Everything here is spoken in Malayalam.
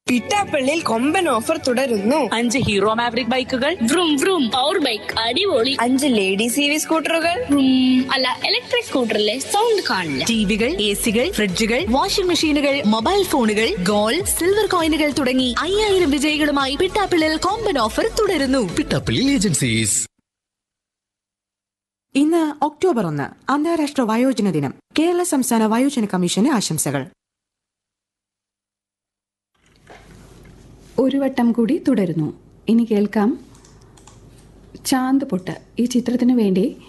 പിറ്റാപ്പള്ളിയിൽ കൊമ്പൻ ഓഫർ തുടരുന്നു അഞ്ച് ഹീറോ മാവറിക് ബൈക്കുകൾ vroom vroom പവർ ബൈക്ക് അടിപൊളി അഞ്ച് ലേഡീസ് ഇ വി സ്കൂട്ടറുകൾ vroom അല്ല ഇലക്ട്രിക് സ്കൂട്ടറിലെ സൗണ്ട് കാണില്ല ടിവികൾ എ സികൾ ഫ്രിഡ്ജുകൾ വാഷിംഗ് മെഷീനുകൾ മൊബൈൽ ഫോണുകൾ ഗോൾഡ് സിൽവർ കോയിനുകൾ തുടങ്ങി അയ്യായിരം വിജയികളുമായി പിട്ടാപ്പിളിൽ കോമ്പൻ ഓഫർ തുടരുന്നു പിട്ടാപ്പള്ളി ഏജൻസീസ് ഇന്ന് ഒക്ടോബർ ഒന്ന് അന്താരാഷ്ട്ര വയോജന ദിനം കേരള സംസ്ഥാന വയോജന കമ്മീഷന് ആശംസകൾ ഒരു വട്ടം കൂടി തുടരുന്നു ഇനി കേൾക്കാം ചാന്ത് പൊട്ട് ഈ ചിത്രത്തിന് വേണ്ടി